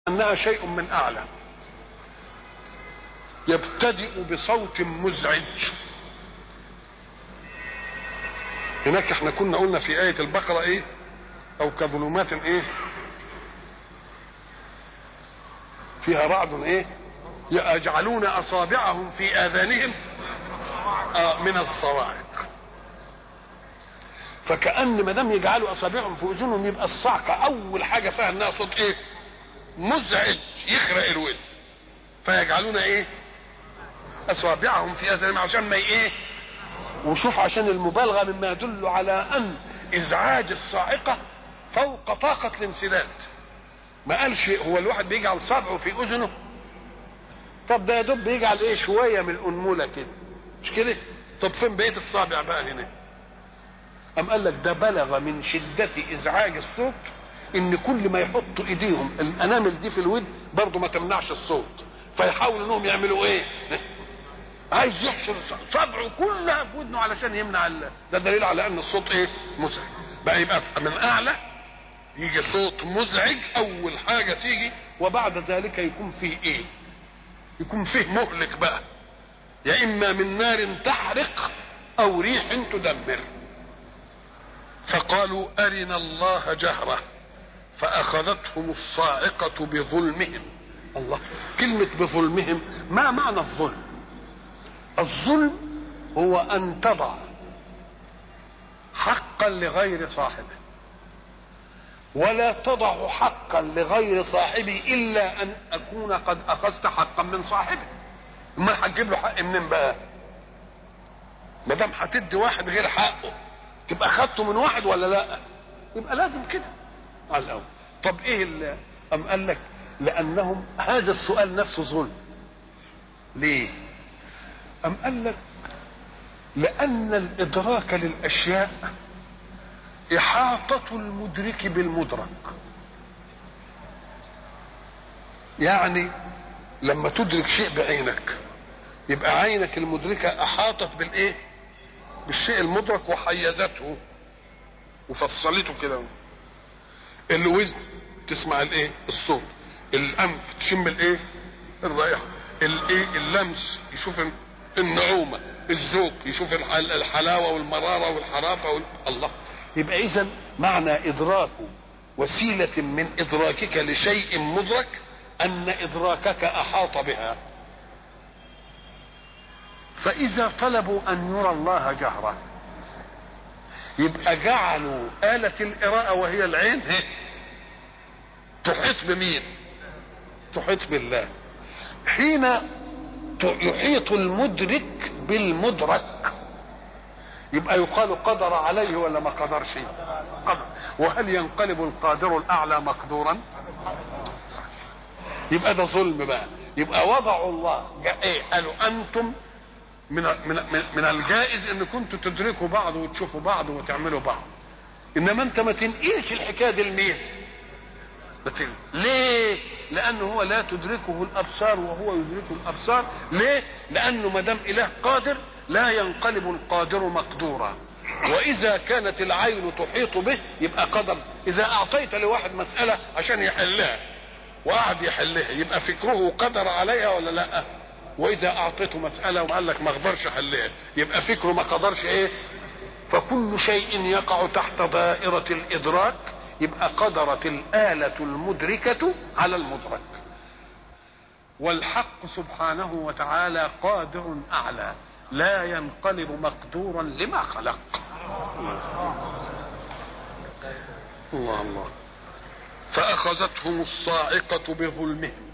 انها شيء من اعلى يبتدئ بصوت مزعج هناك احنا كنا قلنا في آية البقرة ايه او كظلمات ايه فيها رعد ايه يجعلون اصابعهم في اذانهم آه من الصواعق فكأن ما دام يجعلوا اصابعهم في اذنهم يبقى الصعقة اول حاجة فيها انها صوت ايه مزعج يخرق الودن فيجعلون ايه اصابعهم في اذانهم عشان ما ايه وشوف عشان المبالغه مما يدل على ان ازعاج الصاعقه فوق طاقه الانسداد ما قالش هو الواحد بيجعل صبعه في اذنه طب ده يا دوب بيجعل ايه شويه من الانموله كده مش كده طب فين بقيه الصابع بقى هنا ام قال لك ده بلغ من شده ازعاج الصوت ان كل ما يحطوا ايديهم الانامل دي في الود برضه ما تمنعش الصوت فيحاولوا انهم يعملوا ايه عايز يحشر صبعه كلها في ودنه علشان يمنع ال... ده دليل على ان الصوت ايه مزعج بقى يبقى من اعلى يجي صوت مزعج اول حاجه تيجي وبعد ذلك يكون فيه ايه يكون فيه مهلك بقى يا اما من نار تحرق او ريح تدمر فقالوا ارنا الله جهره فاخذتهم الصاعقه بظلمهم الله كلمه بظلمهم ما معنى الظلم الظلم هو ان تضع حقا لغير صاحبه ولا تضع حقا لغير صاحبه الا ان اكون قد اخذت حقا من صاحبه ما هتجيب له حق منين بقى ما دام هتدي واحد غير حقه تبقى اخذته من واحد ولا لا يبقى لازم كده على الاول طب ايه اللي ام قال لك لانهم هذا السؤال نفسه ظلم ليه أم قال لك لأن الإدراك للأشياء إحاطة المدرك بالمدرك يعني لما تدرك شيء بعينك يبقى عينك المدركة أحاطت بالإيه؟ بالشيء المدرك وحيزته وفصلته كده الوزن تسمع الايه؟ الصوت الأنف تشم الايه؟ الرائحة الايه؟ اللمس يشوف النعومه الذوق يشوف الحلاوه والمراره والحرافه وال... الله يبقى اذا معنى ادراك وسيله من ادراكك لشيء مدرك ان ادراكك احاط بها فاذا طلبوا ان يرى الله جهره يبقى جعلوا آلة القراءة وهي العين تحيط بمين؟ تحيط بالله حين يحيط المدرك بالمدرك يبقى يقال قدر عليه ولا ما قدرش قدر وهل ينقلب القادر الاعلى مقدورا يبقى ده ظلم بقى يبقى وضعوا الله ايه قالوا انتم من من من الجائز ان كنتوا تدركوا بعض وتشوفوا بعض وتعملوا بعض انما انت ما تنقلش الحكايه دي لمين ليه لانه هو لا تدركه الابصار وهو يدركه الابصار ليه لانه ما دام اله قادر لا ينقلب القادر مقدورا واذا كانت العين تحيط به يبقى قدر اذا اعطيت لواحد مساله عشان يحلها وقعد يحلها يبقى فكره قدر عليها ولا لا واذا اعطيته مساله وقال لك ما اقدرش احلها يبقى فكره ما قدرش ايه فكل شيء يقع تحت دائره الادراك يبقى قدرت الآلة المدركة على المدرك والحق سبحانه وتعالى قادر أعلى لا ينقلب مقدورا لما خلق الله الله فأخذتهم الصاعقة بظلمهم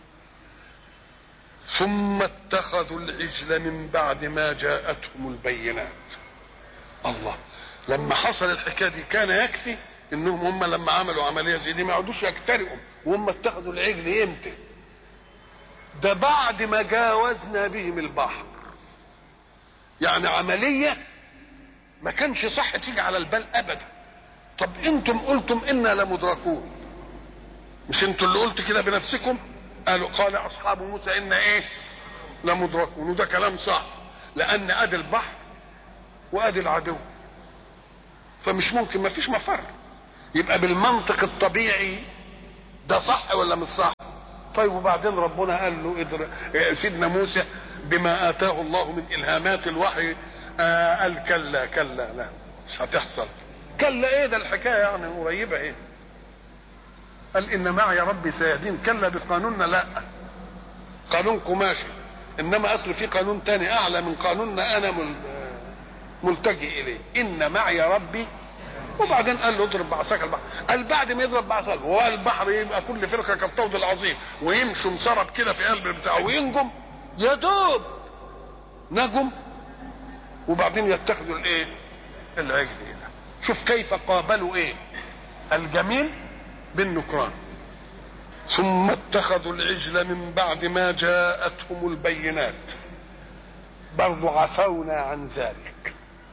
ثم اتخذوا العجل من بعد ما جاءتهم البينات الله لما حصل الحكايه دي كان يكفي انهم هم لما عملوا عمليه زي دي ما يقعدوش يكترئوا وهم اتخذوا العجل امتى ده بعد ما جاوزنا بهم البحر يعني عمليه ما كانش صح تيجي على البال ابدا طب انتم قلتم انا لمدركون مش انتوا اللي قلتوا كده بنفسكم قالوا قال اصحاب موسى ان ايه لمدركون وده كلام صح لان ادي البحر وادي العدو فمش ممكن ما فيش مفر يبقى بالمنطق الطبيعي ده صح ولا مش صح طيب وبعدين ربنا قال له ادر... سيدنا موسى بما اتاه الله من الهامات الوحي آه قال كلا كلا لا مش هتحصل كلا ايه ده الحكايه يعني قريبه ايه قال ان معي ربي سيهدين كلا بقانوننا لا قانونكم ماشي انما اصل في قانون تاني اعلى من قانوننا انا مل... ملتجئ اليه ان معي ربي وبعدين قال له اضرب بعصاك البحر قال بعد ما يضرب بعصاك هو البحر يبقى كل فرقه كالطود العظيم ويمشوا مسرب كده في قلب بتاعه وينجم يا دوب نجم وبعدين يتخذوا الايه العجل ده شوف كيف قابلوا ايه الجميل بالنكران ثم اتخذوا العجل من بعد ما جاءتهم البينات برضو عفونا عن ذلك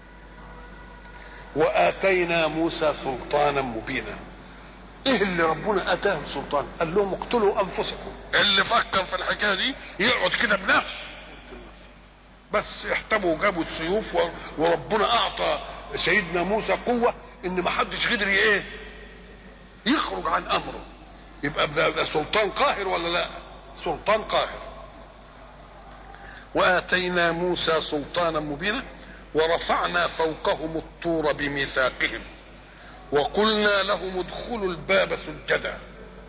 واتينا موسى سلطانا مبينا ايه اللي ربنا اتاه سلطان قال لهم اقتلوا انفسكم اللي فكر في الحكايه دي يقعد كده بنفسه بس احتموا وجابوا السيوف وربنا اعطى سيدنا موسى قوه ان ما حدش قدر ايه يخرج عن امره يبقى ده سلطان قاهر ولا لا سلطان قاهر واتينا موسى سلطانا مبينا ورفعنا فوقهم الطور بميثاقهم وقلنا لهم ادخلوا الباب سجدا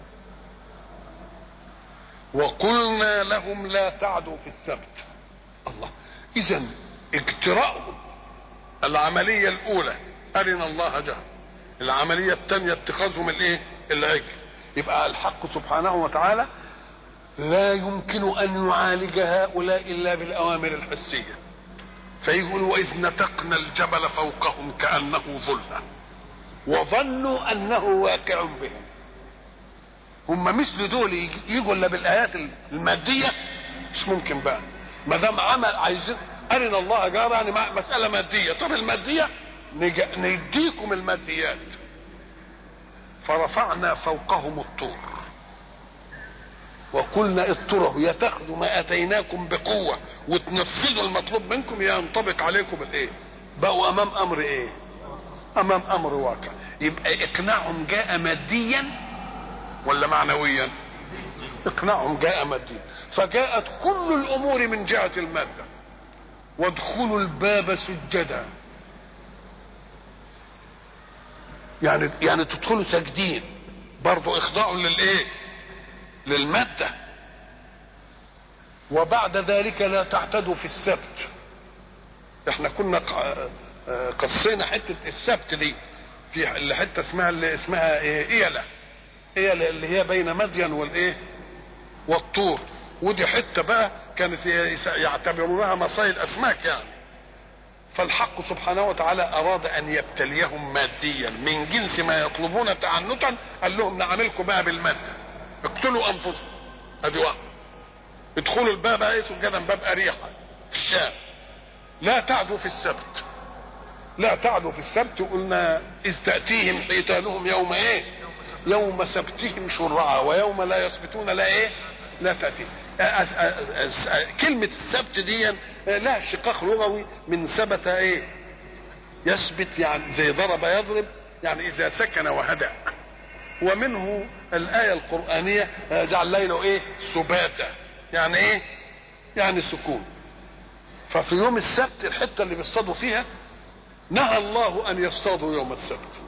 وقلنا لهم لا تعدوا في السبت الله اذا اجتراءهم العملية الاولى ارنا الله جهل العملية الثانية اتخاذهم الايه العجل يبقى الحق سبحانه وتعالى لا يمكن ان يعالج هؤلاء الا بالاوامر الحسيه فيقول واذ نتقنا الجبل فوقهم كانه ظله وظنوا انه واقع بهم هم مثل دول يجوا الا بالايات الماديه مش ممكن بقى ما دام عمل عايزين ارنا الله جار يعني مساله ماديه طب الماديه نديكم الماديات فرفعنا فوقهم الطور وقلنا اضطروا يا تاخذوا ما اتيناكم بقوه وتنفذوا المطلوب منكم يا ينطبق عليكم الايه بقوا امام امر ايه امام امر واقع يبقى اقناعهم جاء ماديا ولا معنويا اقناعهم جاء ماديا فجاءت كل الامور من جهه الماده وادخلوا الباب سجدا يعني يعني تدخلوا ساجدين برضه اخضاع للايه للمادة وبعد ذلك لا تعتدوا في السبت احنا كنا قصينا حتة السبت دي في حتة اسمها اللي اسمها ايه ايلة ايلة اللي هي بين مدين والايه والطور ودي حتة بقى كانت يعتبرونها مصايد اسماك يعني فالحق سبحانه وتعالى اراد ان يبتليهم ماديا من جنس ما يطلبون تعنتا قال لهم نعملكم بقى بالماده اقتلوا انفسكم ادي واحد ادخلوا الباب ايه سجدا باب اريحه في الشام لا تعدوا في السبت لا تعدوا في السبت قلنا اذ تاتيهم حيتانهم يوم ايه يوم سبتهم شرعا ويوم لا يسبتون لا ايه لا تاتيهم كلمة السبت دي لها اشتقاق لغوي من ثبت ايه يثبت يعني زي ضرب يضرب يعني اذا سكن وهدأ ومنه الآية القرآنية جعل ليله ايه سباتا يعني ايه يعني سكون ففي يوم السبت الحتة اللي بيصطادوا فيها نهى الله ان يصطادوا يوم السبت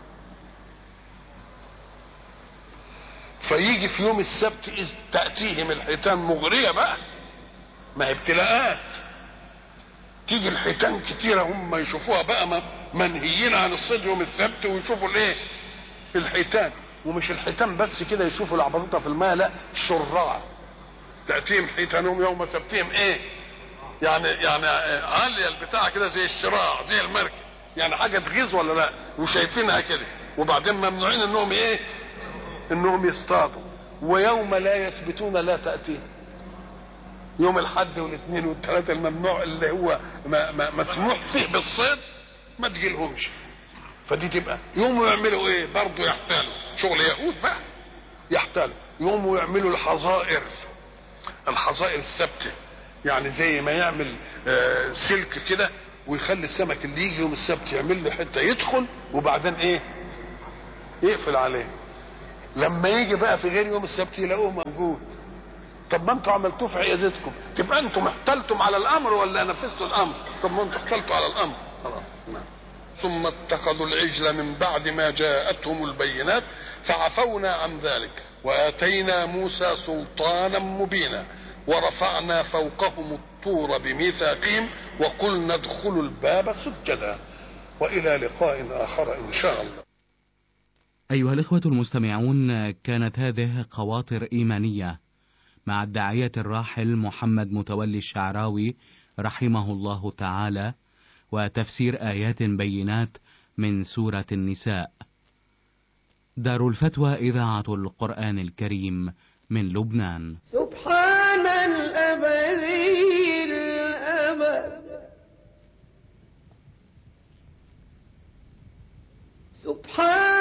فيجي في يوم السبت إذ تأتيهم الحيتان مغرية بقى ما هي ابتلاءات تيجي الحيتان كتيرة هم يشوفوها بقى منهيين عن الصيد يوم السبت ويشوفوا الايه الحيتان ومش الحيتان بس كده يشوفوا العبطوطة في الماء لا الشراع تأتيهم حيتانهم يوم سبتهم ايه يعني يعني عالية البتاع كده زي الشراع زي المركب يعني حاجة تغيظ ولا لا وشايفينها كده وبعدين ممنوعين انهم ايه انهم يصطادوا ويوم لا يثبتون لا تأتيهم يوم الحد والاثنين والثلاثة الممنوع اللي هو ما ما مسموح فيه بالصيد ما تجيلهمش فدي تبقى يوم يعملوا ايه برضه يحتالوا شغل يهود بقى يحتالوا يوم يعملوا الحظائر الحظائر الثابته يعني زي ما يعمل آه سلك كده ويخلي السمك اللي يجي يوم السبت يعمل له حته يدخل وبعدين ايه يقفل عليه لما يجي بقى في غير يوم السبت يلاقوه موجود طب ما انتوا عملتوه في عيادتكم تبقى انتم احتلتم على الامر ولا نفذتوا الامر طب ما انتوا احتلتوا على الامر خلاص نعم ثم اتخذوا العجل من بعد ما جاءتهم البينات فعفونا عن ذلك واتينا موسى سلطانا مبينا ورفعنا فوقهم الطور بميثاقهم وقلنا ادخلوا الباب سجدا والى لقاء اخر ان شاء الله أيها الإخوة المستمعون كانت هذه خواطر إيمانية مع الداعية الراحل محمد متولي الشعراوي رحمه الله تعالى وتفسير آيات بينات من سورة النساء. دار الفتوى إذاعة القرآن الكريم من لبنان. سبحان الأبدي الأبد سبحان